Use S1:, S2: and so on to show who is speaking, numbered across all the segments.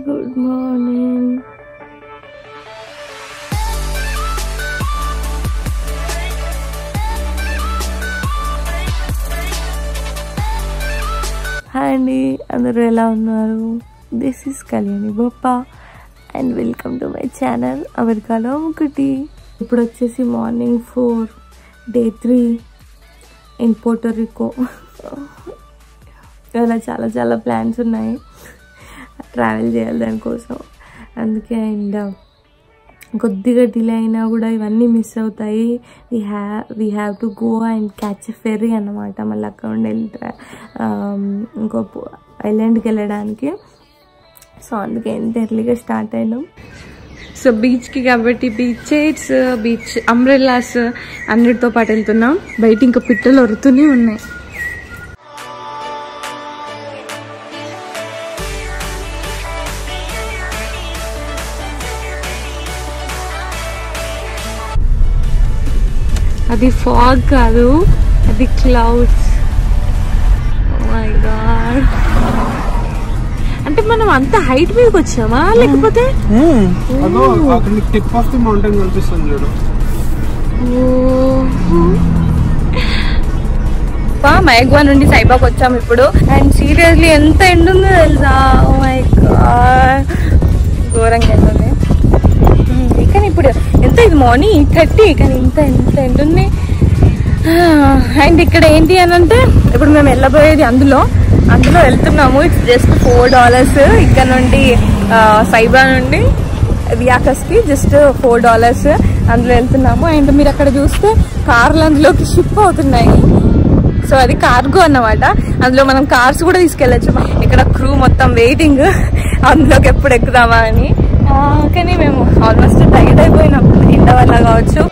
S1: Good morning hi అండి అందరూ ఎలా ఉన్నారు this is Kalyani Boppa and welcome to my channel అమెరికాలో ఒకటి ఇప్పుడు వచ్చేసి morning four day three in Puerto Rico ఇలా చాలా చాలా ప్లాన్స్ ఉన్నాయి ట్రావెల్ చేయాలి దానికోసం అందుకే అండ్ కొద్దిగా డిలే అయినా కూడా ఇవన్నీ మిస్ అవుతాయి we have we have to go and catch a ferry అన్నమాట మళ్ళీ అక్కడ నుండి వెళ్ళి ట్రా- ఆమ్, ఇంకో ఐలాండ్కి వెళ్ళడానికి సో అందుకే ఎంత ఎర్లీగా స్టార్ట్ అయినాం
S2: సో బీచ్కి కాబట్టి బీచ్ చైర్స్ బీచ్ అంబ్రెల్లాస్ అన్నిటితో పాటు వెళ్తున్నాం బయట ఇంకా పిట్టలు ఒరుతూనే ఉన్నాయి అది ఫాగ్ కాదు అది క్లౌడ్స్ మై గాడ్ అంటే మనం అంత హైట్ మీదకి వచ్చామా లేకపోతే
S3: అదో అక్కడ టిప్ ఆఫ్ ది మౌంటైన్ కనిపిస్తుంది చూడు
S1: మైగ్వా నుండి సైబాకి వచ్చాము ఇప్పుడు అండ్ సీరియస్లీ ఎంత ఎండ్ ఉందో తెలుసా మై గాడ్ ఘోరంగా ఎండ్ ఉంది Hmm, కానీ ఇప్పుడు ఎంత ఇది మార్నింగ్ ఎయిట్ థర్టీ కానీ ఇంత ఎంత ఎండ్ ఉంది అండ్ ఇక్కడ ఏంటి అని అంటే ఇప్పుడు మేము వెళ్ళబోయేది అందులో అందులో వెళ్తున్నాము ఇట్స్ జస్ట్ ఫోర్ డాలర్స్ ఇక్కడ నుండి ఆ, సైబా నుండి వియాకస్కి జస్ట్ ఫోర్ డాలర్స్ అందులో వెళ్తున్నాము అండ్ మీరు అక్కడ చూస్తే కార్లు అందులోకి షిప్ అవుతున్నాయి సో అది కార్గో అన్నమాట అందులో మనం కార్స్ కూడా తీసుకెళ్ళచ్చు ఇక్కడ క్రూ మొత్తం వెయిటింగ్ అందులోకి ఎప్పుడు ఎక్కుదామా అని ఆ, కానీ మేము ఆల్మోస్ట్ టైట్ అయిపోయినాం ఎండ వల్ల కావచ్చు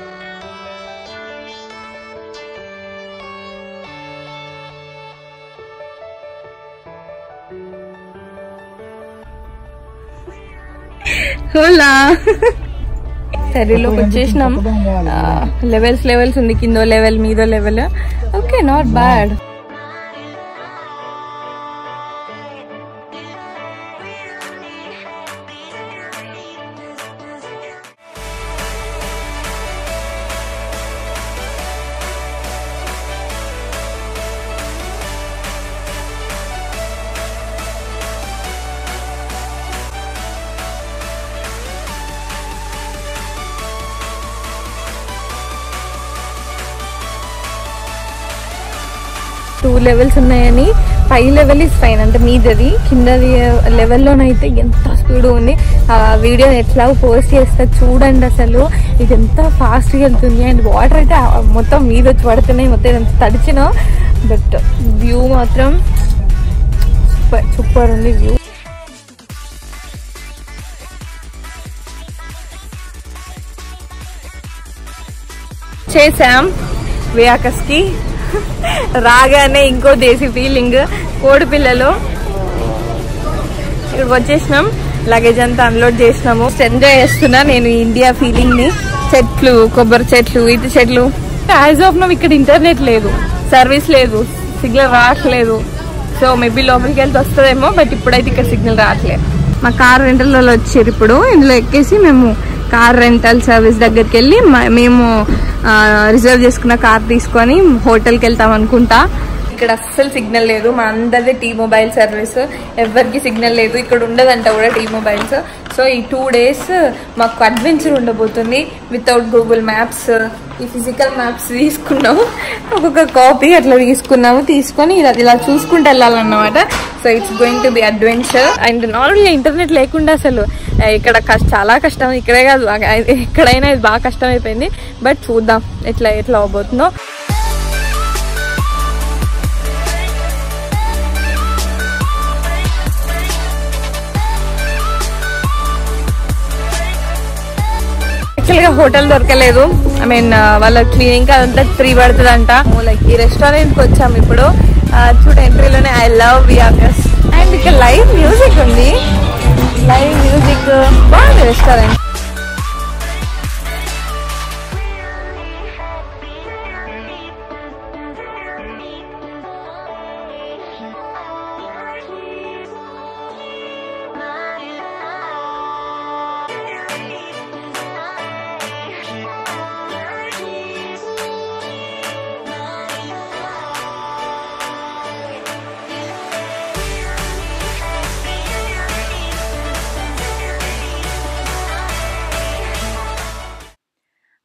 S1: హోలా సరేలోకి వచ్చేసినాం లెవెల్స్ లెవెల్స్ ఉంది కిందో లెవెల్ మీదో level okay not bad two levels ఉన్నాయని పై లెవెల్ ఇస్ ఫైన్ అంటే మీదది కిందది లెవెల్లోనైతే ఎంత స్పీడ్ ఉంది ఆ వీడియో ఎట్లా పోస్ట్ చేస్తా చూడండి అసలు ఇది ఎంత ఫాస్ట్గా వెళ్తుంది అండ్ వాటర్ అయితే ఆ మొత్తం మీద వచ్చి పడుతున్నాయి మొత్తం ఎంత తడిచిన బట్ వ్యూ మాత్రం సూపర్ సూపర్ ఉంది వ్యూ చేసాం వియాకస్కి రాగానే ఇంకో దేశీ ఫీలింగ్ కోడి పిల్లలు ఇక్కడికి వచ్చేసినాం లగేజ్ అంతా అన్లోడ్ చేసినాము ఎంజాయ్ చేస్తున్నా నేను ఈ ఇండియా ఫీలింగ్ ని చెట్లు కొబ్బరి చెట్లు ఇది చెట్లు యాజ్ ఆఫ్ నో ఇక్కడ ఇంటర్నెట్ లేదు సర్వీస్ లేదు సిగ్నల్ రావట్లేదు సో మేబీ లోపలికి వెళ్తే వస్తుందేమో బట్ ఇప్పుడైతే ఇక్కడ సిగ్నల్ రావట్లేదు మా కార్ రెంటల్ వాళ్ళు వచ్చారు ఇప్పుడు ఇందులో ఎక్కేసి మేము కార్ రెంటల్ సర్వీస్ దగ్గరికి వెళ్ళి మ- మేము రిజర్వ్ చేసుకున్న కార్ తీసుకొని హోటల్కి వెళ్తాం అనుకుంటా ఇక్కడ అస్సలు సిగ్నల్ లేదు మా అందరిది టీ మొబైల్ సర్వీస్ ఎవరికి సిగ్నల్ లేదు ఇక్కడ ఉండదంట కూడా టీ మొబైల్స్ సో ఈ టూ డేస్ మాకు అడ్వెంచర్ ఉండబోతుంది వితౌట్ గూగుల్ మ్యాప్స్ ఈ ఫిజికల్ మ్యాప్స్ తీసుకున్నాము ఒక్కొక్క కాపీ అట్లా తీసుకున్నాము తీసుకొని ఇలా ఇలా చూసుకుంటూ వెళ్ళాలన్నమాట so it's going to be adventure and నార్మల్గా ఇంటర్నెట్ లేకుండా అసలు ఆ, ఇక్కడ కష్ట చాలా కష్టం ఇక్కడే కాదు ఆ, ఎక్కడైనా ఇది బాగా కష్టం అయిపోయింది బట్ చూద్దాం ఎట్లా ఎట్లా అవబోతుందో యాక్చువల్ గా హోటల్ దొరకలేదు ఐ మీన్ వాళ్ళ క్లీనింగ్ అదంతా ఫ్రీ పడుతుందంట లైక్ ఈ రెస్టారెంట్ కి వచ్చాం ఇప్పుడు ఆ, చూడు ఎంట్రీలోనే ఐ లవ్ వియాకస్ అండ్ ఇక్కడ లైవ్ మ్యూజిక్ ఉంది లైవ్ మ్యూజిక్ బాగుంది రెస్టారెంట్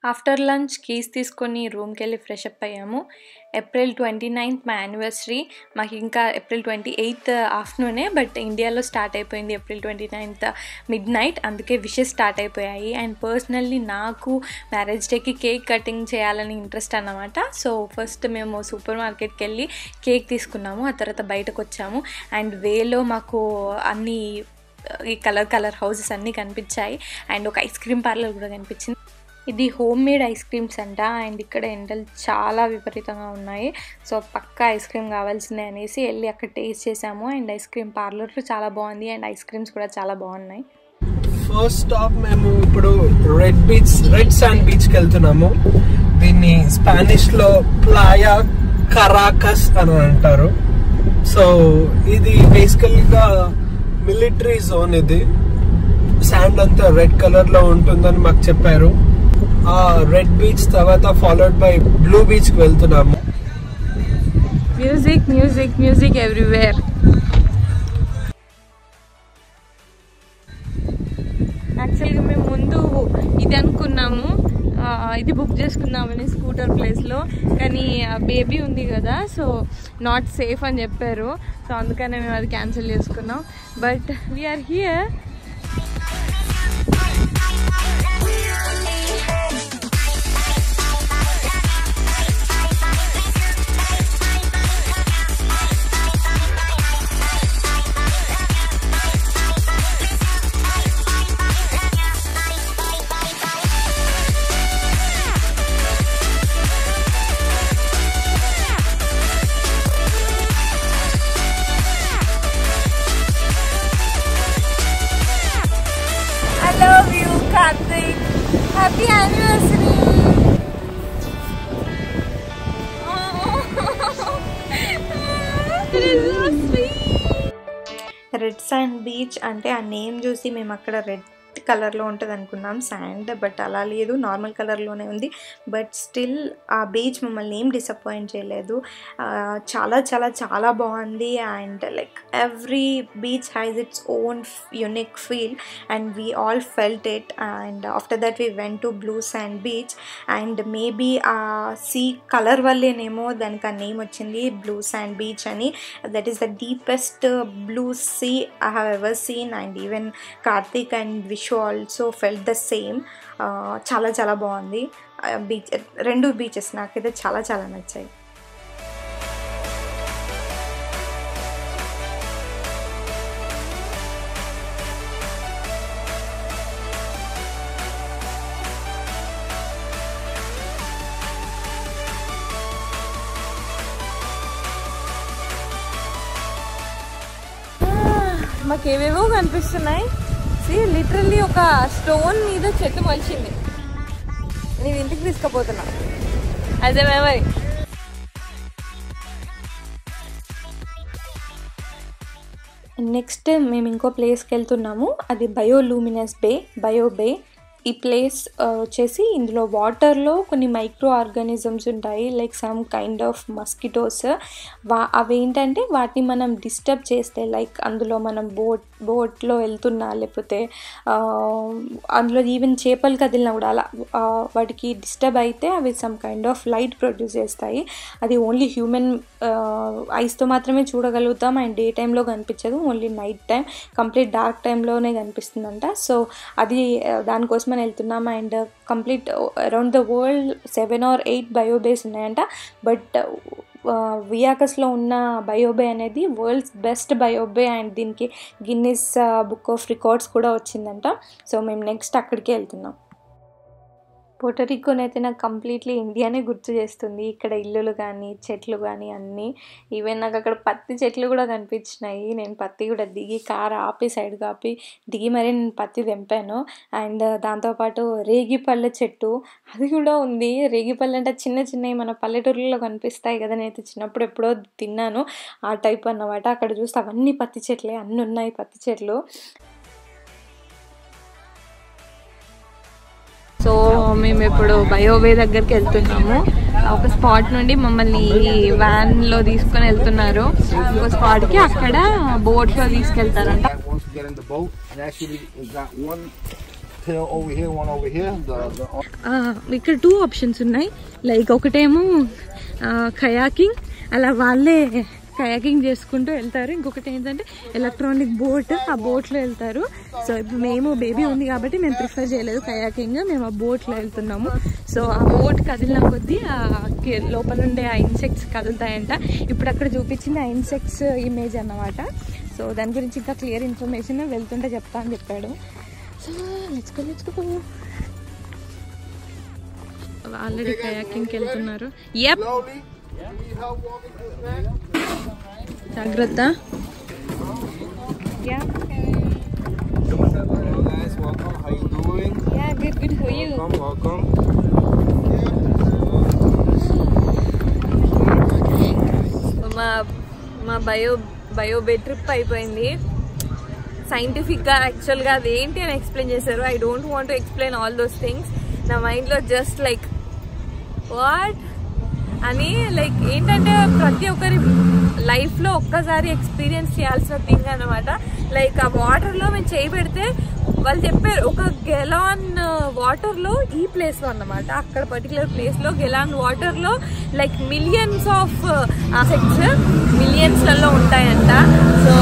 S2: ఆఫ్టర్ లంచ్ కీస్ తీసుకొని రూమ్కి వెళ్ళి ఫ్రెష్ అప్ అయ్యాము ఏప్రిల్ ట్వంటీ నైన్త్ మా యానివర్సరీ మాకు ఇంకా ఏప్రిల్ ట్వంటీ ఎయిత్ ఆఫ్టర్నూనే బట్ ఇండియాలో స్టార్ట్ అయిపోయింది April twenty ninth midnight అందుకే విషెస్ స్టార్ట్ అయిపోయాయి అండ్ పర్సనల్లీ నాకు మ్యారేజ్ డేకి కేక్ కటింగ్ చేయాలని ఇంట్రెస్ట్ అన్నమాట సో ఫస్ట్ మేము సూపర్ మార్కెట్కి వెళ్ళి కేక్ తీసుకున్నాము ఆ తర్వాత బయటకు వచ్చాము అండ్ వేలో మాకు అన్ని ఈ కలర్ కలర్ హౌసెస్ అన్నీ కనిపించాయి అండ్ ఒక ఐస్ క్రీమ్ పార్లర్ కూడా కనిపించింది ఇది హోమ్ మేడ్ ఐస్ క్రీమ్స్ అంట అండ్ ఇక్కడ ఎండలు చాలా విపరీతంగా ఉన్నాయి సో పక్కా ఐస్ క్రీమ్ కావాల్సిందే అనేసి వెళ్ళి అక్కడ టేస్ట్ చేసాము అండ్ ఐస్ క్రీమ్ పార్లర్ చాలా బాగుంది అండ్ ఐస్ క్రీమ్స్ కూడా చాలా బాగున్నాయి
S3: ఫస్ట్ స్టాప్ మేము ఇప్పుడు red beach red sand beach కి వెళ్తున్నాము దీన్ని స్పానిష్ లో ప్లాయా కరాకస్ అని అంటారు సో ఇది బేసికల్ గా మిలిటరీ జోన్ ఇది శాండ్ అంతా రెడ్ కలర్ లో ఉంటుందని మాకు చెప్పారు ఆ రెడ్ బీచ్ తర్వాత ఫాలోడ్ బై బ్లూ బీచ్ కి వెళ్తున్నాము
S1: మ్యూజిక్ మ్యూజిక్ మ్యూజిక్ ఎవ్రీవేర్ యాక్చువల్గా మేము ముందు ఇది అనుకున్నాము ఆ, ఇది బుక్ చేసుకుందామని స్కూటర్ ప్లేస్లో కానీ బేబీ ఉంది కదా సో నాట్ సేఫ్ అని చెప్పారు సో అందుకనే మేము అది క్యాన్సిల్ చేసుకున్నాం but we're here I love you, Karthik. Happy anniversary.
S2: Red sand beach అంటే ఆ నేమ్ చూసి మేము అక్కడ రెడ్ కలర్లో ఉంటుంది అనుకున్నాం శాండ్ బట్ అలా లేదు నార్మల్ కలర్లోనే ఉంది బట్ స్టిల్ ఆ బీచ్ మమ్మల్ని ఏం డిసప్పాయింట్ చేయలేదు ఆ, చాలా చాలా చాలా బాగుంది and like every beach has its own unique feel and we all felt it and after that we went to blue sand beach and maybe ఆ సీ కలర్ వల్లేనేమో దానికి ఆ నేమ్ వచ్చింది బ్లూ శాండ్ బీచ్ అని that is the deepest blue sea I have ever seen and even Karthik and Vishu also felt the same చాలా చాలా బాగుంది beach రెండు బీచెస్ నాకైతే చాలా చాలా నచ్చాయి
S1: మాకు ఏవేవో కనిపిస్తున్నాయి సి లిటరల్లీ ఒక స్టోన్ మీద చెట్టు మలిచింది నేను ఇంటికి తీసుకుపోతున్నా అదే మెమరీ
S2: నెక్స్ట్ మేము ఇంకో ప్లేస్కి వెళ్తున్నాము అది బయోలూమినస్ బే బయో బే ఈ ప్లేస్ వచ్చేసి ఇందులో వాటర్లో కొన్ని మైక్రో ఆర్గానిజమ్స్ ఉంటాయి like some kind of mosquitoes వా అవి ఏంటంటే వాటిని మనం డిస్టర్బ్ చేస్తే లైక్ అందులో మనం బోట్ బోట్లో వెళ్తున్నా లేకపోతే ఆ, అందులో ఈవెన్ చేపలు కదిలినా కూడా అలా ఆ, వాటికి డిస్టర్బ్ అయితే అవి some kind of light produce చేస్తాయి అది ఓన్లీ హ్యూమన్ ఐస్తో మాత్రమే చూడగలుగుతాం అండ్ డే టైంలో కనిపించదు only night time complete dark టైంలోనే కనిపిస్తుందంట సో అది ఆ, దానికోసం అని వెళ్తున్నాం and complete around the world seven or eight bio bays ఉన్నాయంట బట్ వియాకస్లో ఉన్న బయోబే అనేది వరల్డ్స్ బెస్ట్ బయోబే అండ్ దీనికి గిన్నిస్ బుక్ ఆఫ్ రికార్డ్స్ కూడా వచ్చిందంట సో మేము నెక్స్ట్ అక్కడికే వెళ్తున్నాం పోటరికోనైతే నాకు కంప్లీట్లీ ఇండియానే గుర్తు చేస్తుంది ఇక్కడ ఇల్లులు కానీ చెట్లు కానీ అన్నీ ఈవెన్ నాకు అక్కడ పత్తి చెట్లు కూడా కనిపించినాయి నేను పత్తి కూడా దిగి కార్ ఆపి సైడ్ ఆపి దిగి మరీ నేను పత్తి తెంపాను అండ్ దాంతోపాటు రేగి పళ్ళ చెట్టు అది కూడా ఉంది రేగి పళ్ళు అంటే చిన్న చిన్నవి మన పల్లెటూరులో కనిపిస్తాయి కదా నేనైతే చిన్నప్పుడు ఎప్పుడో తిన్నాను ఆ టైప్ అన్నమాట అక్కడ చూస్తే అవన్నీ పత్తి చెట్లే అన్నీ ఉన్నాయి పత్తి చెట్లు
S1: సో మేము ఇప్పుడు బయోవే దగ్గరికి వెళ్తున్నాము ఒక స్పాట్ నుండి మమ్మల్ని వ్యాన్ లో తీసుకొని వెళ్తున్నారు ఇంకో స్పాట్ కి అక్కడ బోట్ లో తీసుకెళ్తారంట
S4: Once we get in the boat, and actually, we got one tail over here, one over here. The, the
S2: ఆ, ఇక్కడ టూ ఆప్షన్స్ ఉన్నాయి లైక్ ఒకటేమో కయాకింగ్ అలా వాళ్ళే కయాకింగ్ చేసుకుంటూ వెళ్తారు ఇంకొకటి ఏంటంటే ఎలక్ట్రానిక్ బోట్ ఆ బోట్లో వెళ్తారు సో ఇప్పుడు మేము బేబీ ఉంది కాబట్టి మేము ప్రిఫర్ చేయలేదు కయాకింగ్ మేము ఆ బోట్లో వెళ్తున్నాము సో ఆ బోట్ కదిలిన కొద్దీ ఆ కి- లోపల ఉండే ఆ ఇన్సెక్ట్స్ కదులుతాయంట ఇప్పుడు అక్కడ చూపించింది ఆ ఇన్సెక్ట్స్ ఇమేజ్ అన్నమాట సో దాని గురించి ఇంకా క్లియర్ ఇన్ఫర్మేషన్ వెళ్తుంటే చెప్తా అని చెప్పాడు so let's go let's go already కయాకింగ్కి వెళ్తున్నారు yup
S4: slowly. You need help walking this back?
S2: జాగ్రత్త
S4: Hello guys, welcome. How you doing?
S2: Good good for you
S4: Welcome, welcome.
S1: మా మా బయో బయో బే ట్రిప్ అయిపోయింది సైంటిఫిక్గా యాక్చువల్గా అది ఏంటి అని ఎక్స్ప్లెయిన్ చేశారు I don't want to explain all those things నా మైండ్లో జస్ట్ లైక్ వాట్ అని లైక్ ఏంటంటే ప్రతి ఒక్కరి లైఫ్లో ఒక్కసారి ఎక్స్పీరియన్స్ చేయాల్సిన థింగ్ అనమాట లైక్ ఆ వాటర్లో మేము చేయి పెడితే వాళ్ళు చెప్పారు ఒక గెలాన్ వాటర్లో ఈ ప్లేస్లో అన్నమాట అక్కడ పర్టికులర్ ప్లేస్లో గెలాన్ వాటర్లో లైక్ మిలియన్స్ ఆఫ్ సెక్స్ మిలియన్స్లలో ఉంటాయంట so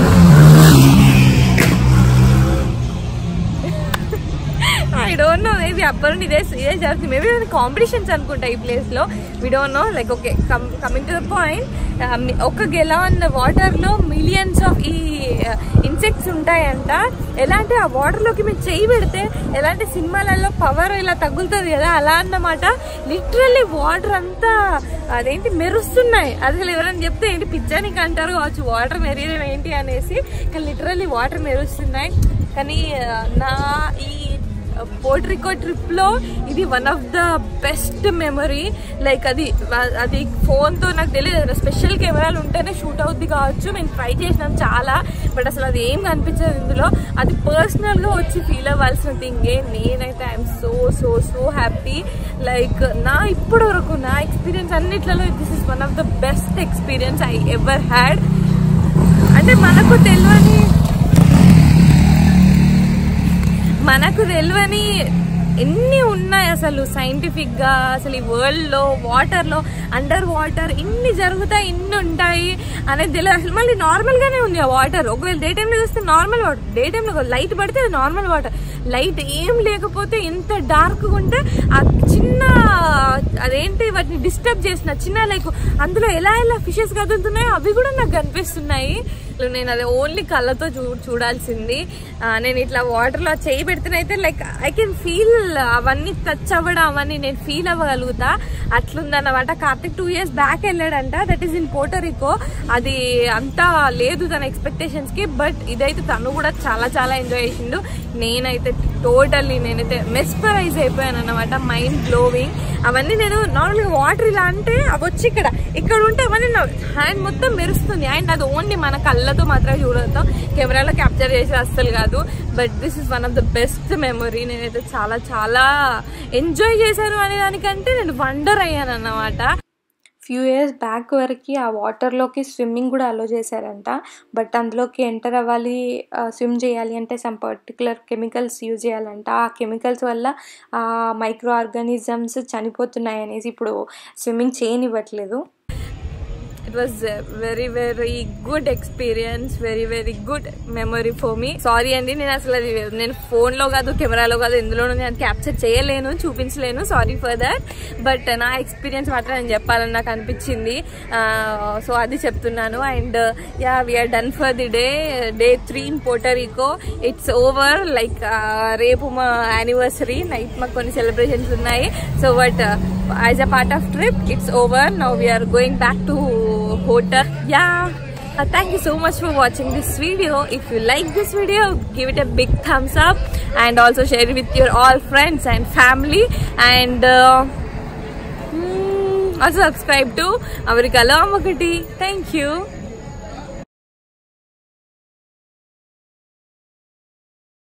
S1: I don't know maybe అప్పటి నుండి ఇదే ఇదే జరుగుతుంది మేబీ కాంపిటీషన్స్ అనుకుంటా ఈ ప్లేస్ లో we don't know like okay coming to the point ఒక గెలాన్ వాటర్ లో మిలియన్స్ ఆఫ్ ఈ ఇన్సెక్ట్స్ ఉంటాయంట ఎలా అంటే ఆ వాటర్ లోకి మేము చేయి పెడితే ఎలాంటి సినిమాలలో పవర్ ఇలా తగులుతుంది కదా అలా అన్నమాట లిటరల్లీ వాటర్ అంతా అదేంటి మెరుస్తున్నాయి అసలు ఎవరైనా చెప్తే ఏంటి పిచ్చానికి అంటారు కావచ్చు వాటర్ మెరియడం ఏంటి అనేసి కానీ లిటరల్లీ వాటర్ మెరుస్తున్నాయి కానీ ఆ, నా ఈ పోర్ట్రికో ట్రిప్ లో ఇది one of the best memory like అది అది ఫోన్ తో నాకు తెలియదు స్పెషల్ కెమెరాలు ఉంటేనే షూట్ అవుద్ది కావచ్చు మేము ట్రై చేసినాం చాలా బట్ అసలు అది ఏం కనిపించదు ఇందులో అది పర్సనల్ గా వచ్చి ఫీల్ అవ్వాల్సిన థింగే నేనైతే I'm so so so happy like నా ఇప్పటి వరకు నా ఎక్స్పీరియన్స్ అన్నిట్లలో this is one of the best experience I ever had అంటే మనకు తెలియని మనకు తెలియని ఎన్ని ఉన్నాయి అసలు సైంటిఫిక్ గా అసలు ఈ వరల్డ్ లో వాటర్ లో అండర్ వాటర్ ఇన్ని జరుగుతాయి ఇన్ని ఉంటాయి అనేది తెలియదు అసలు మళ్ళీ నార్మల్ గానే ఉంది ఆ వాటర్ ఒకవేళ డే టైంలో చూస్తే నార్మల్ వాటర్ డే టైంలో లైట్ పడితే అది నార్మల్ వాటర్ లైట్ ఏం లేకపోతే ఎంత డార్క్ ఉంటే ఆ చిన్న అదేంటి వాటిని డిస్టర్బ్ చేసిన చిన్న లైక్ అందులో ఎలా ఎలా ఫిషెస్ కదులుతున్నాయో అవి కూడా నాకు కనిపిస్తున్నాయి అసలు నేను అది ఓన్లీ కళ్ళతో చూ చూడాల్సింది ఆ, నేను ఇట్లా వాటర్లో చేయి పెడితేనైతే లైక్ ఐ కెన్ ఫీల్ అవన్నీ టచ్ అవ్వడం అవన్నీ నేను ఫీల్ అవ్వగలుగుతా అట్లుందన్నమాట కార్తిక్ టూ ఇయర్స్ బ్యాక్ వెళ్ళాడంట దట్ ఈస్ ఇన్ పోటరికో అది అంతా లేదు తన ఎక్స్పెక్టేషన్స్ కి బట్ ఇదైతే తను కూడా చాలా చాలా ఎంజాయ్ చేసిండు నేనైతే టోటల్లీ నేనైతే మెస్పరైజ్ అయిపోయాను అనమాట మైండ్ బ్లోవింగ్ అవన్నీ నేను నార్మల్గా వాటర్ ఇలా అంటే అవి వచ్చి ఇక్కడ ఇక్కడ ఉంటే అవన్నీ నా హ్యాండ్ మొత్తం మెరుస్తుంది అండ్ అది ఓన్లీ మన కళ్ళతో మాత్రమే చూడతాం కెమెరాలో క్యాప్చర్ చేసి అస్సలు కాదు but this is one of the best memory నేనైతే చాలా చాలా ఎంజాయ్ చేశాను అనే దానికంటే నేను వండర్ అయ్యాను అన్నమాట
S2: ఫ్యూ ఇయర్స్ బ్యాక్ వరకు ఆ వాటర్లోకి స్విమ్మింగ్ కూడా అలో చేశారంట బట్ అందులోకి ఎంటర్ అవ్వాలి స్విమ్ చేయాలి అంటే సమ్ పర్టికులర్ కెమికల్స్ యూజ్ చేయాలంట ఆ కెమికల్స్ వల్ల ఆ మైక్రో ఆర్గానిజమ్స్ చనిపోతున్నాయి అనేసి ఇప్పుడు స్విమ్మింగ్ చేయనివ్వట్లేదు
S1: it was very very good experience very very good memory for me sorry అండి నేను అసలు అది నేను ఫోన్ లో కాదు కెమెరాలో కాదు ఎందులోనూ నేను క్యాప్చర్ చేయలేను చూపించలేను సారీ ఫర్ దట్ బట్ నా ఎక్స్పీరియన్స్ మాత్రం నేను చెప్పాలని నాకు అనిపించింది సో అది చెప్తున్నాను and yeah we're done for the day day three in Puerto Rico it's over like రేపు మా యానివర్సరీ నైట్ మాకు కొన్ని సెలబ్రేషన్స్ ఉన్నాయి so but as a part of trip it's over now we're going back to hotel yeah Uh, thank you so much for watching this video if you like this video give it a big thumbs up and also share it with your all friends and family and uh, mm, also subscribe to Amerikalo Amakati thank you